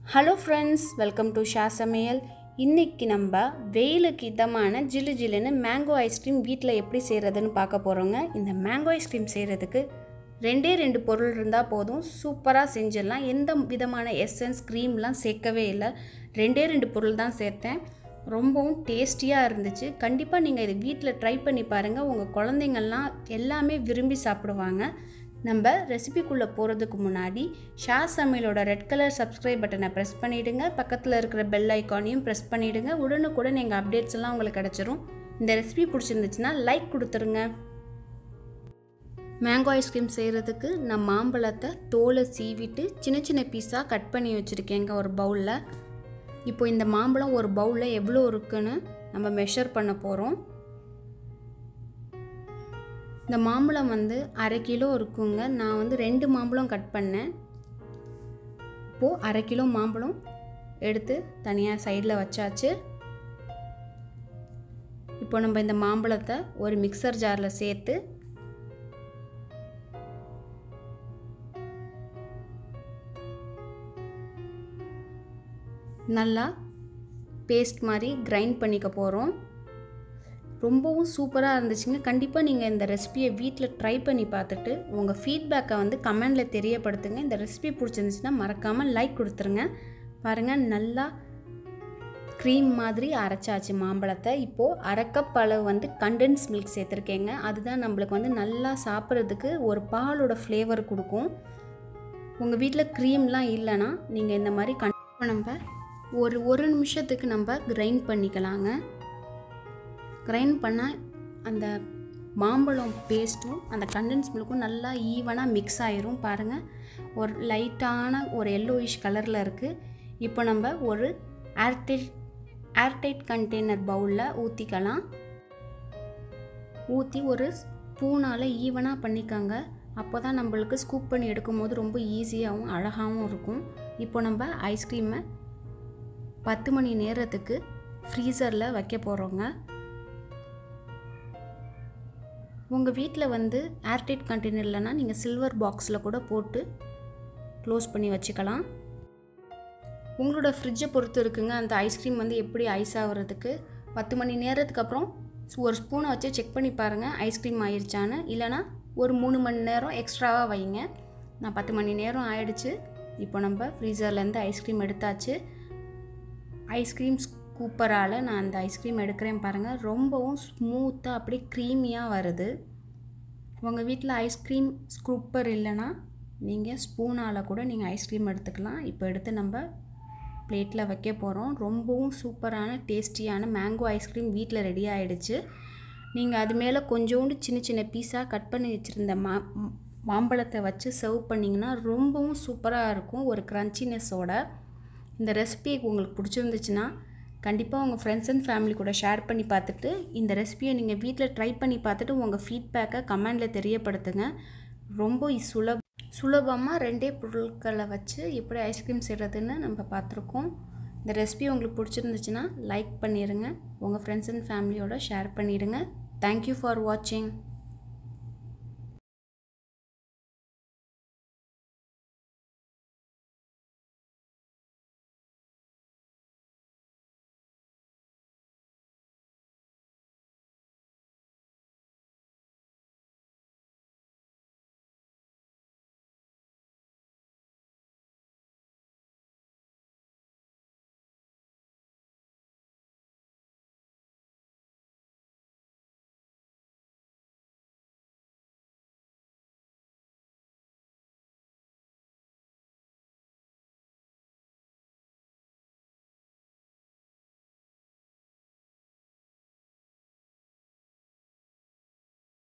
hello friends welcome to Sha Samayal இன்றைக்கி நம்ம வெயிலுக்கு இதமான ஜிலு ஜிலுன்னு மேங்கோ ஐஸ்கிரீம் வீட்டில் எப்படி செய்கிறதுன்னு பார்க்க போகிறோங்க இந்த மேங்கோ ஐஸ்கிரீம் செய்கிறதுக்கு ரெண்டே ரெண்டு பொருள் இருந்தால் போதும் சூப்பராக செஞ்சிடலாம் எந்த விதமான எசன்ஸ் க்ரீம்லாம் சேர்க்கவே இல்லை ரெண்டே ரெண்டு பொருள் தான் சேர்த்தேன் ரொம்பவும் டேஸ்டியாக இருந்துச்சு கண்டிப்பாக நீங்கள் இதை வீட்டில் ட்ரை பண்ணி பாருங்கள் உங்கள் குழந்தைங்கள்லாம் எல்லாமே விரும்பி சாப்பிடுவாங்க நம்ம ரெசிபிக்குள்ளே போகிறதுக்கு முன்னாடி ஷா சமையலோட ரெட் கலர் சப்ஸ்கிரைப் பட்டனை ப்ரெஸ் பண்ணிவிடுங்க பக்கத்தில் இருக்கிற பெல் ஐக்கானையும் ப்ரெஸ் பண்ணிவிடுங்க உடனுக்குடன் எங்கள் அப்டேட்ஸ் எல்லாம் உங்களுக்கு கிடச்சிரும் இந்த ரெசிபி பிடிச்சிருந்துச்சுன்னா லைக் கொடுத்துருங்க மேங்கோ ஐஸ்கிரீம் செய்கிறதுக்கு நான் மாம்பழத்தை தோலை சீவிட்டு சின்ன சின்ன பீஸாக கட் பண்ணி வச்சுருக்கேங்க ஒரு பவுலில் இப்போ இந்த மாம்பழம் ஒரு பவுலில் எவ்வளோ இருக்குன்னு நம்ம மெஷர் பண்ண போகிறோம் இந்த மாம்பழம் வந்து அரை கிலோ இருக்குங்க நான் வந்து ரெண்டு மாம்பழம் கட் பண்ணேன் இப்போது அரை கிலோ மாம்பழம் எடுத்து தனியாக சைடில் வச்சாச்சு இப்போ நம்ம இந்த மாம்பழத்தை ஒரு மிக்சர் ஜாரில் சேர்த்து நல்லா பேஸ்ட் மாதிரி கிரைண்ட் பண்ணிக்க போகிறோம் ரொம்பவும் சூப்பராக இருந்துச்சுங்க கண்டிப்பாக நீங்கள் இந்த ரெசிபியை வீட்டில் ட்ரை பண்ணி பார்த்துட்டு உங்கள் ஃபீட்பேக்கை வந்து கமெண்டில் தெரியப்படுத்துங்க இந்த ரெசிபி பிடிச்சிருந்துச்சுன்னா மறக்காமல் லைக் கொடுத்துருங்க பாருங்கள் நல்லா க்ரீம் மாதிரி அரைச்சாச்சு மாம்பழத்தை இப்போது அரை கப் அளவு வந்து கண்டென்ஸ் மில்க் சேர்த்துருக்கேங்க அதுதான் நம்மளுக்கு வந்து நல்லா சாப்பிட்றதுக்கு ஒரு பாலோட ஃப்ளேவர் கொடுக்கும் உங்கள் வீட்டில் க்ரீம்லாம் இல்லைன்னா நீங்கள் இந்த மாதிரி கண் நம்ம ஒரு ஒரு நிமிஷத்துக்கு நம்ம கிரைண்ட் பண்ணிக்கலாங்க கிரைண்ட் பண்ணால் அந்த மாம்பழம் பேஸ்ட்டும் அந்த கண்டென்ஸ் மில்க்கும் நல்லா ஈவனாக மிக்ஸ் ஆயிரும் பாருங்கள் ஒரு லைட்டான ஒரு எல்லோயிஷ் கலரில் இருக்குது இப்போ நம்ம ஒரு ஏர்டைட் ஏர்டைட் கண்டெய்னர் பவுலில் ஊற்றிக்கலாம் ஊற்றி ஒரு ஸ்பூனால் ஈவனாக பண்ணிக்கோங்க அப்போ தான் நம்மளுக்கு ஸ்கூப் பண்ணி எடுக்கும்போது ரொம்ப ஈஸியாகவும் அழகாகவும் இருக்கும் இப்போ நம்ம ஐஸ்கிரீமை பத்து மணி நேரத்துக்கு ஃப்ரீசரில் வைக்க போகிறோங்க உங்கள் வீட்டில் வந்து ஏர்டைட் கண்டெய்னர் இல்லைன்னா நீங்கள் சில்வர் பாக்ஸில் கூட போட்டு க்ளோஸ் பண்ணி வச்சுக்கலாம் உங்களோட ஃப்ரிட்ஜை பொறுத்து இருக்குங்க அந்த ஐஸ்கிரீம் வந்து எப்படி ஐஸ் ஆகிறதுக்கு பத்து மணி நேரத்துக்கு அப்புறம் ஒரு ஸ்பூனை வச்சு செக் பண்ணி பாருங்கள் ஐஸ்கிரீம் ஆயிடுச்சான்னு இல்லைனா ஒரு மூணு மணி நேரம் எக்ஸ்ட்ராவாக வைங்க நான் பத்து மணி நேரம் ஆயிடுச்சு இப்போ நம்ம ஃப்ரீசர்லேருந்து ஐஸ்கிரீம் எடுத்தாச்சு ஐஸ்கிரீம் ஸ்கூப்பரால் நான் அந்த ஐஸ்கிரீம் எடுக்கிறேன் பாருங்கள் ரொம்பவும் ஸ்மூத்தாக அப்படியே க்ரீமியாக வருது உங்கள் வீட்டில் ஐஸ்கிரீம் ஸ்கூப்பர் இல்லைன்னா நீங்கள் ஸ்பூனால் கூட நீங்கள் ஐஸ்கிரீம் எடுத்துக்கலாம் இப்போ எடுத்து நம்ம பிளேட்டில் வைக்க போகிறோம் ரொம்பவும் சூப்பரான டேஸ்டியான மேங்கோ ஐஸ்கிரீம் வீட்டில் ரெடி ஆகிடுச்சு நீங்கள் அது மேலே கொஞ்சோண்டு சின்ன சின்ன பீஸாக கட் பண்ணி வச்சுருந்த மா மாம்பழத்தை வச்சு சர்வ் பண்ணிங்கன்னா ரொம்பவும் சூப்பராக இருக்கும் ஒரு க்ரன்ச்சினஸோட இந்த ரெசிபி உங்களுக்கு பிடிச்சிருந்துச்சுன்னா கண்டிப்பாக உங்கள் ஃப்ரெண்ட்ஸ் அண்ட் ஃபேமிலி கூட ஷேர் பண்ணி பார்த்துட்டு இந்த ரெசிபியை நீங்கள் வீட்டில் ட்ரை பண்ணி பார்த்துட்டு உங்கள் ஃபீட்பேக்கை கமெண்டில் தெரியப்படுத்துங்க ரொம்ப சுலப சுலபமாக ரெண்டே பொருட்களை வச்சு எப்படி ஐஸ்கிரீம் செய்கிறதுன்னு நம்ம பார்த்துருக்கோம் இந்த ரெசிபி உங்களுக்கு பிடிச்சிருந்துச்சுன்னா லைக் பண்ணிடுங்க உங்கள் ஃப்ரெண்ட்ஸ் அண்ட் ஃபேமிலியோட ஷேர் பண்ணிவிடுங்க தேங்க்யூ ஃபார் வாட்சிங்